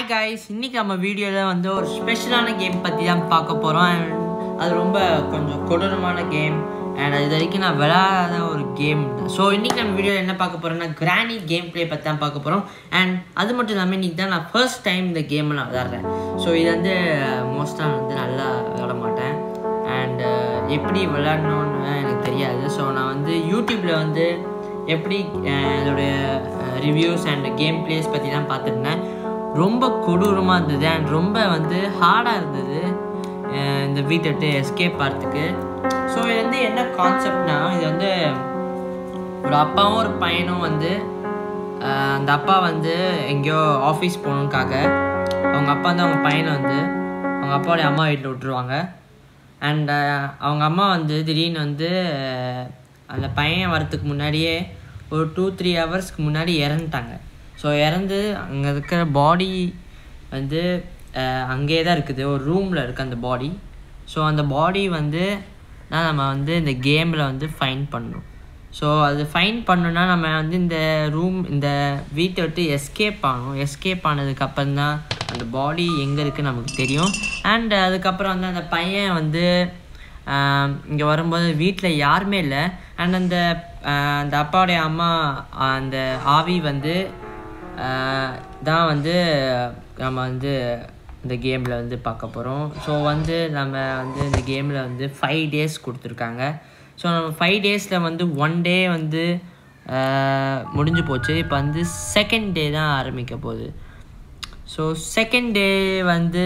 Hi guys இன்னைக்கு நம்ம வீடியோவில் வந்து ஒரு ஸ்பெஷலான கேம் பற்றி தான் பார்க்க போகிறோம் அது ரொம்ப கொஞ்சம் கொடூரமான கேம் அண்ட் இது வரைக்கும் நான் விளையாடாத ஒரு கேம் ஸோ இன்றைக்கி நம்ம வீடியோவில் என்ன பார்க்க போகிறோம்னா கிரானி கேம் ப்ளே பற்றி தான் பார்க்க போகிறோம் அண்ட் அது மட்டும் இல்லாமல் இன்றைக்கி தான் நான் ஃபர்ஸ்ட் டைம் இந்த கேமை நான் விளாட்றேன் ஸோ இது வந்து மோஸ்ட்டாக வந்து நல்லா விளாட மாட்டேன் அண்ட் எப்படி விளையாடணும்னு எனக்கு தெரியாது ஸோ நான் வந்து யூடியூப்பில் வந்து எப்படி அஹ், இதோடைய ரிவ்யூஸ் அண்ட் கேம் பிளேஸ் பற்றி தான் பார்த்துருந்தேன் ரொம்ப கொடூரமாக இருந்தது அண்ட் ரொம்ப வந்து ஹார்டாக இருந்தது அஹ், இந்த வீட்டை விட்டு எஸ்கேப் ஆகிறதுக்கு ஸோ இது வந்து என்ன கான்செப்ட்னா இது வந்து ஒரு அப்பாவும் ஒரு பையனும் வந்து அஹ், அந்த அப்பா வந்து எங்கேயோ ஆஃபீஸ் போகணுக்காக அவங்க அப்பா வந்து அவங்க பையனை வந்து அவங்க அப்பாவுடைய அம்மா வீட்டில் விட்டுருவாங்க அண்ட் அவங்க அம்மா வந்து திடீர்னு வந்து அஹ், அந்த பையன் வரத்துக்கு முன்னாடியே ஒரு டூ த்ரீ ஹவர்ஸ்க்கு முன்னாடி இறந்துட்டாங்க ஸோ இறந்து அங்கே இருக்கிற பாடி வந்து அஹ், அங்கேயே தான் இருக்குது ஒரு ரூமில் இருக்குது அந்த பாடி ஸோ அந்த பாடி வந்து தான் நம்ம வந்து இந்த கேமில் வந்து ஃபைன் பண்ணணும் ஸோ அது ஃபைன் பண்ணணுன்னா நம்ம வந்து இந்த ரூம் இந்த வீட்டை விட்டு எஸ்கேப் ஆகணும் எஸ்கேப் ஆனதுக்கப்புறம் தான் அந்த பாடி எங்கே இருக்குன்னு நமக்கு தெரியும் அண்ட் அதுக்கப்புறம் வந்து அந்த பையன் வந்து இங்கே வரும்போது வீட்டில் யாருமே இல்லை அண்ட் அந்த ஆஹ் அந்த அப்பாவுடைய அம்மா ஆஹ் அந்த ஆவி வந்து ஆஹ் தான் வந்து நம்ம வந்து இந்த கேமில் வந்து பார்க்க போகிறோம் ஸோ வந்து நம்ம வந்து இந்த கேமில் வந்து ஃபைவ் டேஸ் கொடுத்துருக்காங்க ஸோ நம்ம ஃபைவ் டேஸில் வந்து ஒன் டே வந்து ஆஹ் முடிஞ்சு போச்சு இப்போ வந்து செகண்ட் டே தான் ஆரம்பிக்க போகுது ஸோ செகண்ட் டே வந்து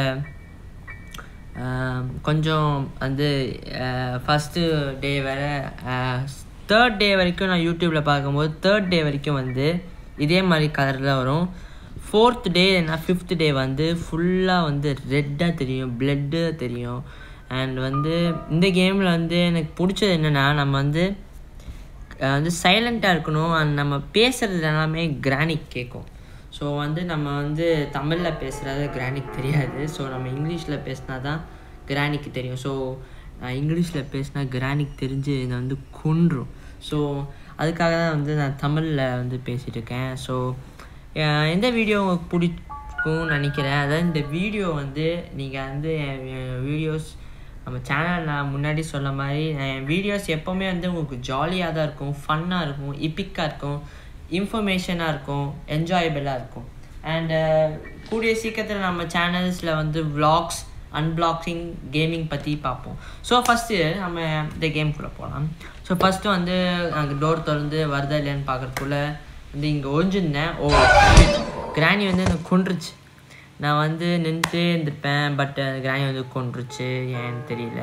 ஆஹ் கொஞ்சம் வந்து ஃபஸ்ட்டு டே வர தேர்ட் டே வரைக்கும் நான் யூடியூப்பில் பார்க்கும்போது தேர்ட் டே வரைக்கும் வந்து இதே மாதிரி கலரில் வரும் ஃபோர்த் டே என்ன ஃபிஃப்த் டே வந்து ஃபுல்லாக வந்து ரெட்டாக தெரியும் பிளட்டு தெரியும் அண்ட் வந்து இந்த கேமில் வந்து எனக்கு பிடிச்சது என்னென்னா நம்ம வந்து அஹ் வந்து சைலண்ட்டாக இருக்கணும் அண்ட் நம்ம பேசுகிறது எல்லாமே கிரானிக் கேட்கும் ஸோ வந்து நம்ம வந்து தமிழில் பேசுகிறது கிரானிக் தெரியாது ஸோ நம்ம இங்கிலீஷில் பேசினா தான் கிரானிக்கு தெரியும் ஸோ இங்கிலீஷில் பேசினா கிரானிக் தெரிஞ்சு என்னை வந்து கொன்றும் ஸோ அதுக்காக தான் வந்து நான் தமிழில் வந்து பேசிகிட்டு இருக்கேன் ஸோ எந்த வீடியோ உங்களுக்கு பிடிக்கும்னு நினைக்கிறேன் அதாவது இந்த வீடியோ வந்து நீங்கள் வந்து என் வீடியோஸ் நம்ம சேனல் நான் முன்னாடி சொன்ன மாதிரி என் வீடியோஸ் எப்போவுமே வந்து உங்களுக்கு ஜாலியாக தான் இருக்கும் ஃபன்னாக இருக்கும் இப்பிக்காக இருக்கும் இன்ஃபர்மேஷனாக இருக்கும் என்ஜாயபிளாக இருக்கும் அண்டு கூடிய சீக்கிரத்தில் நம்ம சேனல்ஸில் வந்து vlogs அன்பிளாக்சிங் கேமிங் பற்றி பார்ப்போம் ஸோ ஃபஸ்ட்டு நம்ம இந்த கேம்குள்ளே போகலாம் ஸோ ஃபஸ்ட்டு வந்து அங்கே டோர் திறந்து வருதா இல்லையான்னு பார்க்குறதுக்குள்ள வந்து இங்கே ஒழிஞ்சிருந்தேன் ஓ கிராணி வந்து எனக்கு கொன்றுச்சு நான் வந்து நின்றுட்டே இருந்திருப்பேன் பட் கிராணி வந்து கொன்றுச்சு ஏன்னு தெரியல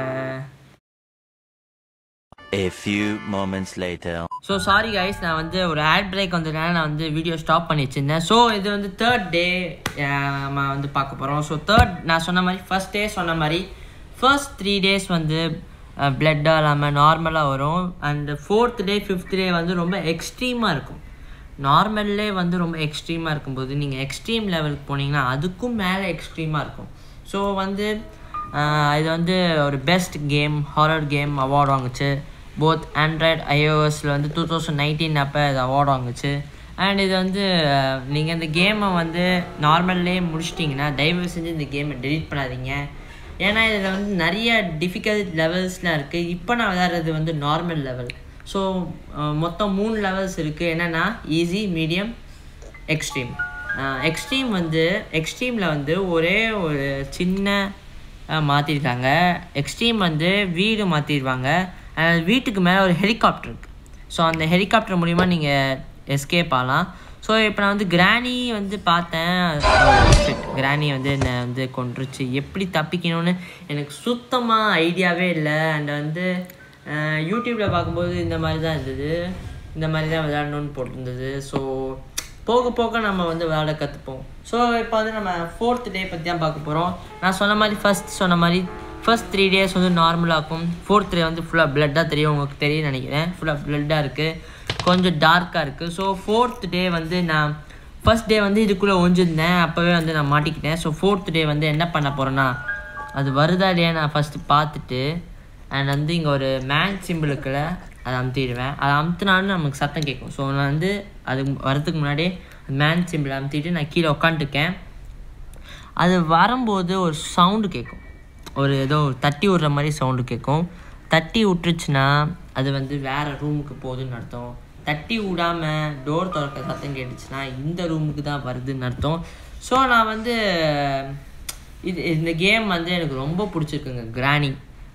A few moments later. So sorry guys நான் வந்து ஒரு ஆட் பிரேக் வந்ததுனால நான் வந்து வீடியோ ஸ்டாப் பண்ணி வச்சிருந்தேன் ஸோ இது வந்து தேர்ட் டே நம்ம வந்து பார்க்க போகிறோம் ஸோ தேர்ட் நான் சொன்ன மாதிரி ஃபர்ஸ்ட் டே சொன்ன மாதிரி ஃபர்ஸ்ட் த்ரீ டேஸ் வந்து பிளட்டாக இல்லாமல் நார்மலாக வரும் and fourth day fifth day வந்து ரொம்ப எக்ஸ்ட்ரீமாக இருக்கும் நார்மல்லே வந்து ரொம்ப எக்ஸ்ட்ரீமாக இருக்கும்போது நீங்கள் எக்ஸ்ட்ரீம் லெவலுக்கு போனீங்கன்னா அதுக்கும் மேலே எக்ஸ்ட்ரீமாக இருக்கும் ஸோ வந்து ஆஹ், இது வந்து ஒரு best game horror game award வாங்குச்சு போத் ஆண்ட்ராய்ட் ஐஓஎஸில் வந்து டூ தௌசண்ட் நைன்டீன் அப்போ இது அவார்டு வாங்குச்சு அண்ட் இது வந்து நீங்கள் இந்த கேமை வந்து நார்மல்லே முடிச்சிட்டிங்கன்னா தயவு செஞ்சு இந்த கேமை டெலீட் பண்ணாதீங்க ஏன்னா இதில் வந்து நிறைய டிஃபிகல்ட் லெவல்ஸ்லாம் இருக்குது இப்போ நான் விளையாடுறது வந்து நார்மல் லெவல் ஸோ மொத்தம் மூணு லெவல்ஸ் இருக்குது என்னென்னா ஈஸி மீடியம் எக்ஸ்ட்ரீம் எக்ஸ்ட்ரீம் வந்து எக்ஸ்ட்ரீமில் வந்து ஒரே ஒரு சின்ன மாற்றிருக்காங்க எக்ஸ்ட்ரீம் வந்து வீடு மாற்றிடுவாங்க வீட்டுக்கு மேலே ஒரு ஹெலிகாப்டர் இருக்குது ஸோ அந்த ஹெலிகாப்டர் மூலிமா நீங்கள் எஸ்கேப் ஆகலாம் ஸோ இப்போ நான் வந்து கிராணி வந்து பார்த்தேன் கிராணி வந்து என்னை வந்து கொன்றுச்சு எப்படி தப்பிக்கணும்னு எனக்கு சுத்தமாக ஐடியாவே இல்லை அண்ட் வந்து யூடியூப்பில் பார்க்கும்போது இந்த மாதிரி தான் இருந்தது இந்த மாதிரி தான் விளையாடணும்னு போட்டிருந்தது ஸோ போக போக நம்ம வந்து விளையாட கற்றுப்போம் ஸோ இப்போ வந்து நம்ம ஃபோர்த் டே பற்றி தான் பார்க்க போகிறோம் நான் சொன்ன மாதிரி ஃபர்ஸ்ட் சொன்ன மாதிரி ஃபர்ஸ்ட் த்ரீ டேஸ் வந்து நார்மலாக இருக்கும் ஃபோர்த் டே வந்து ஃபுல்லாக பிளட்டாக தெரியும் உங்களுக்கு தெரியும் நினைக்கிறேன் ஃபுல்லாக பிளட்டாக இருக்குது கொஞ்சம் டார்க்காக இருக்குது ஸோ ஃபோர்த் டே வந்து நான் ஃபர்ஸ்ட் டே வந்து இதுக்குள்ளே ஒழிஞ்சிருந்தேன் அப்போவே வந்து நான் மாட்டிக்கிட்டேன் ஸோ ஃபோர்த் டே வந்து என்ன பண்ண போகிறேன்னா அது வருதா இல்லையா நான் ஃபஸ்ட்டு பார்த்துட்டு அண்ட் வந்து இங்கே ஒரு மேன் சிம்பிள் இருக்குல்ல அதை அமுத்திடுவேன் அதை அமுத்துனாலும் நமக்கு சத்தம் கேட்கும் ஸோ நான் வந்து அது வரதுக்கு முன்னாடி மேன் சிம்பிள் அமுத்திட்டு நான் கீழே உட்காந்துருக்கேன் அது வரும்போது ஒரு சவுண்டு கேட்கும் ஒரு ஏதோ தட்டி விட்ற மாதிரி சவுண்டு கேட்கும் தட்டி விட்டுருச்சுன்னா அது வந்து வேறு ரூமுக்கு போகுதுன்னு அர்த்தம் தட்டி விடாமல் டோர் திறக்க சத்தம் கேட்டுச்சுன்னா இந்த ரூமுக்கு தான் வருதுன்னு அர்த்தம் ஸோ நான் வந்து இது இந்த கேம் வந்து எனக்கு ரொம்ப பிடிச்சிருக்குங்க கிராணி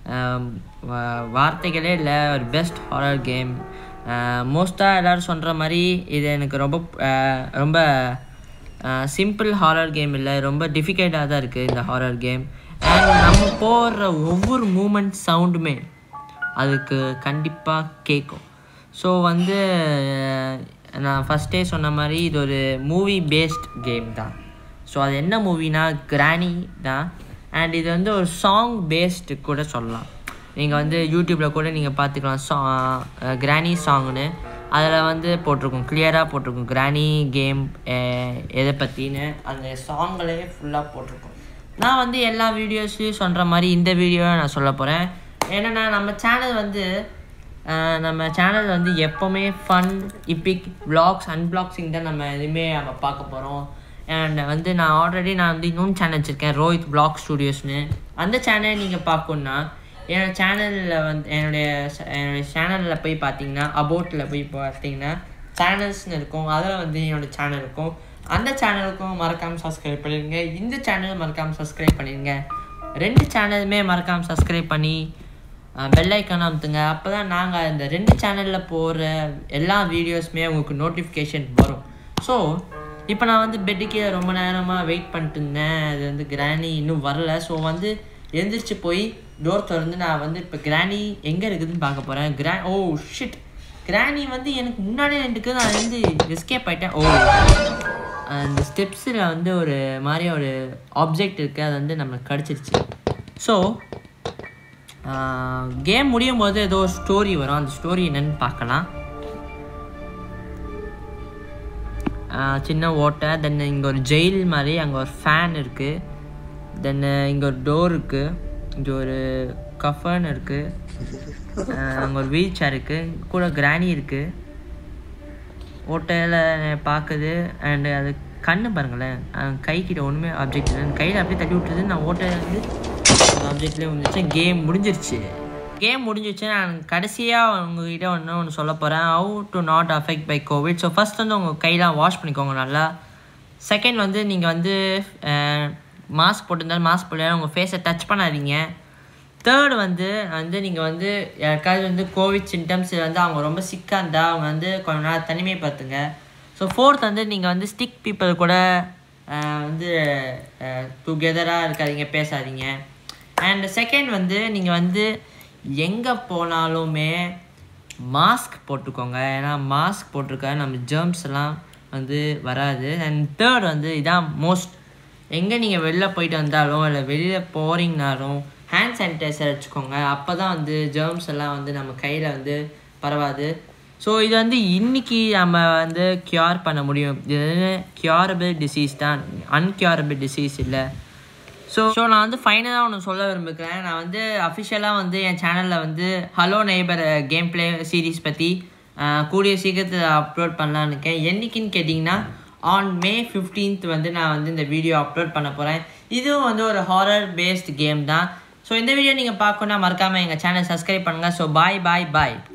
வார்த்தைகளே இல்லை ஒரு பெஸ்ட் ஹாரர் கேம் மோஸ்ட்டாக எல்லோரும் சொல்கிற மாதிரி இது எனக்கு ரொம்ப அஹ், ரொம்ப சிம்பிள் ஹாரர் கேம் இல்லை ரொம்ப டிஃபிகல்ட்டாக தான் இருக்குது இந்த ஹாரர் கேம் அண்ட் நம்ம போடுற ஒவ்வொரு மூமெண்ட் சவுண்டுமே அதுக்கு கண்டிப்பாக கேட்கும் ஸோ வந்து அஹ், நான் ஃபஸ்ட்டே சொன்ன மாதிரி இது ஒரு மூவி பேஸ்ட் கேம் தான் ஸோ அது என்ன மூவினா கிராணி தான் அண்ட் இது வந்து ஒரு சாங் பேஸ்டு கூட சொல்லலாம் நீங்கள் வந்து யூடியூப்பில் கூட நீங்கள் பார்த்துக்கலாம் சா கிராணி சாங்னு அதில் வந்து போட்டிருக்கும் கிளியராக போட்டிருக்கும் கிராணி கேம் எதை பற்றின்னு அந்த சாங்களே ஃபுல்லாக போட்டிருக்கும் நான் வந்து எல்லா வீடியோஸ்லையும் சொல்கிற மாதிரி இந்த வீடியோவை நான் சொல்ல போகிறேன் என்னென்னா நம்ம சேனல் வந்து அஹ், நம்ம சேனல் வந்து எப்போவுமே ஃபன் இப்பிக் vlogs அன்பிளாக்ஸிங் தான் நம்ம எதுவுமே நம்ம பார்க்க போகிறோம் அண்ட் வந்து நான் ஆல்ரெடி நான் வந்து இன்னொன்று சேனல் வச்சுருக்கேன் ரோஹித் vlog ஸ்டுடியோஸ்னு அந்த சேனலை நீங்கள் பார்க்கணுன்னா என்னோட சேனலில் வந்து என்னுடைய ச- என்னுடைய சேனலில் போய் பார்த்தீங்கன்னா அபோட்டில் போய் பார்த்தீங்கன்னா சேனல்ஸ்னு இருக்கும் அதில் வந்து என்னோட சேனல் இருக்கும் அந்த சேனலுக்கும் மறக்காமல் சப்ஸ்கிரைப் பண்ணிடுங்க இந்த சேனலும் மறக்காமல் சப்ஸ்கிரைப் பண்ணிடுங்க ரெண்டு சேனலுமே மறக்காமல் சப்ஸ்கிரைப் பண்ணி பெல் ஐக்கான் அமுத்துங்க அப்போ தான் நாங்கள் இந்த ரெண்டு சேனலில் போகிற எல்லா வீடியோஸுமே உங்களுக்கு நோட்டிஃபிகேஷன் வரும் ஸோ இப்போ நான் வந்து பெட்டுக்கு ரொம்ப நேரமாக வெயிட் பண்ணிட்டு இருந்தேன் அது வந்து கிராணி இன்னும் வரல ஸோ வந்து எந்திரிச்சு போய் டோர் திறந்து நான் வந்து இப்போ கிராணி எங்கே இருக்குதுன்னு பார்க்க போகிறேன் கிரா ஓ ஷிட் கிராணி வந்து எனக்கு முன்னாடியே இருக்குது நான் வந்து எஸ்கேப் ஆயிட்டேன் ஓ அந்த ஸ்டெப்ஸில் வந்து ஒரு மாதிரி ஒரு ஆப்ஜெக்ட் இருக்குது அது வந்து நம்மளுக்கு கிடச்சிருச்சு ஸோ கேம் முடியும் போது ஏதோ ஒரு ஸ்டோரி வரும் அந்த ஸ்டோரி என்னன்னு பார்க்கலாம் ஆஹ் சின்ன ஓட்டை தென் இங்கே ஒரு ஜெயில் மாதிரி அங்கே ஒரு ஃபேன் இருக்குது தென் இங்கே ஒரு டோர் இருக்குது இங்கே ஒரு கஃபன் இருக்குது அங்கே ஒரு வீல் சேர் இருக்குது கூட கிராணி இருக்குது ஓட்டையில் பார்க்குது அண்டு அது கண்ணு பாருங்களேன் அஹ் கைக்கிட்ட ஒன்றுமே ஆப்ஜெக்ட் இல்லை கையில் அப்படியே தட்டி விட்டுறது நான் ஓட்டையில் வந்து ஆப்ஜெக்ட்லேயே வந்துச்சு கேம் முடிஞ்சிருச்சு கேம் முடிஞ்சிருச்சு நான் கடைசியாக உங்ககிட்ட ஒன்று ஒன்று சொல்ல போகிறேன் how to not affect by COVID so first வந்து உங்கள் கையெல்லாம் வாஷ் பண்ணிக்கோங்க நல்லா செகண்ட் வந்து நீங்கள் வந்து மாஸ்க் போட்டிருந்தாலும் மாஸ்க் போடல உங்கள் ஃபேஸை டச் பண்ணாதீங்க தேர்ட் வந்து வந்து நீங்கள் வந்து யாருக்காவது வந்து கோவிட் சிம்டம்ஸ் வந்து அவங்க ரொம்ப சிக்காக இருந்தால் அவங்க வந்து கொஞ்ச நாள் தனிமைப்படுத்துங்க ஸோ ஃபோர்த் வந்து நீங்கள் வந்து ஸ்டிக் பீப்புள் கூட அஹ், வந்து டுகெதராக இருக்காதீங்க பேசாதீங்க அண்ட் செகண்ட் வந்து நீங்கள் வந்து எங்கே போனாலுமே மாஸ்க் போட்டுக்கோங்க ஏன்னா மாஸ்க் போட்டிருக்க நம்ம germs எல்லாம் வந்து வராது அண்ட் தேர்ட் வந்து இதான் மோஸ்ட் எங்கே நீங்கள் வெளில போயிட்டு வந்தாலும் இல்லை வெளியில் போகிறீங்கனாலும் ஹேண்ட் சானிடைசர் வச்சுக்கோங்க அப்போ தான் வந்து germs எல்லாம் வந்து நம்ம கையில் வந்து பரவாது ஸோ இது வந்து இன்னைக்கு நம்ம வந்து க்யூர் பண்ண முடியும் இது க்யூரபிள் டிசீஸ் தான் அன்க்யூரபிள் டிசீஸ் இல்லை ஸோ ஸோ நான் வந்து ஃபைனலாக ஒன்று சொல்ல விரும்புகிறேன் நான் வந்து அஃபிஷியலாக வந்து என் சேனலில் வந்து hello neighbour game play series பற்றி கூடிய சீக்கிரத்தில் அப்லோட் பண்ணலான்னு இருக்கேன் என்னைக்குன்னு கேட்டிங்கன்னா ஆன் மே 15th வந்து நான் வந்து இந்த வீடியோ அப்லோட் பண்ண போகிறேன் இதுவும் வந்து ஒரு ஹாரர் பேஸ்ட் கேம் தான் ஸோ இந்த வீடியோ நீங்கள் பார்க்கணுன்னா மறக்காமல் எங்கள் சேனல் சப்ஸ்கிரைப் பண்ணுங்கள் ஸோ பாய் பாய் பாய்